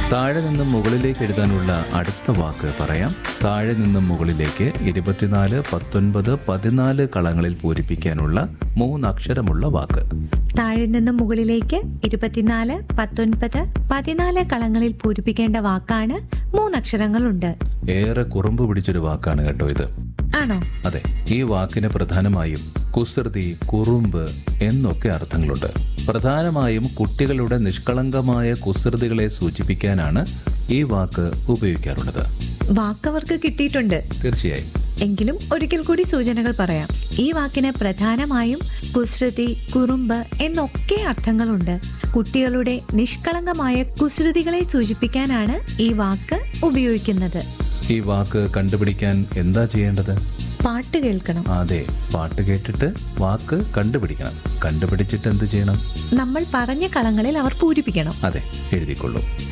താഴെ നിന്നും മുകളിലേക്ക് എഴുതാനുള്ള അടുത്ത വാക്ക് പറയാം താഴെ നിന്നും മുകളിലേക്ക് ഇരുപത്തിനാല് പത്തൊൻപത് പതിനാല് കളങ്ങളിൽ പൂരിപ്പിക്കാനുള്ള മൂന്നക്ഷരമുള്ള വാക്ക് താഴെ നിന്നും മുകളിലേക്ക് ഇരുപത്തിനാല് പത്തൊൻപത് പതിനാല് കളങ്ങളിൽ പൂരിപ്പിക്കേണ്ട വാക്കാണ് മൂന്നക്ഷരങ്ങളുണ്ട് ഏറെ കുറുമ്പ് പിടിച്ചൊരു വാക്കാണ് കേട്ടോ ഇത് ആണോ അതെ ഈ വാക്കിന് പ്രധാനമായും കുസൃതി കുറുമ്പ് എന്നൊക്കെ അർത്ഥങ്ങളുണ്ട് പ്രധാനമായും കുട്ടികളുടെ നിഷ്കളങ്കമായ കുസൃതികളെ സൂചിപ്പിക്കാനാണ് ഈ വാക്ക് ഉപയോഗിക്കാറുള്ളത് വാക്കവർക്ക് കിട്ടിയിട്ടുണ്ട് തീർച്ചയായും എങ്കിലും ഒരിക്കൽ കൂടി സൂചനകൾ പറയാം ഈ വാക്കിന് പ്രധാനമായും കുസൃതി കുറുമ്പ് എന്നൊക്കെ അർത്ഥങ്ങളുണ്ട് കുട്ടികളുടെ നിഷ്കളങ്കമായ കുസൃതികളെ സൂചിപ്പിക്കാനാണ് ഈ വാക്ക് ഉപയോഗിക്കുന്നത് ഈ വാക്ക് കണ്ടുപിടിക്കാൻ എന്താ ചെയ്യേണ്ടത് പാട്ട് കേൾക്കണം അതെ പാട്ട് കേട്ടിട്ട് വാക്ക് കണ്ടുപിടിക്കണം കണ്ടുപിടിച്ചിട്ട് എന്ത് ചെയ്യണം നമ്മൾ പറഞ്ഞ കളങ്ങളിൽ അവർ പൂരിപ്പിക്കണം അതെ എഴുതിക്കൊള്ളൂ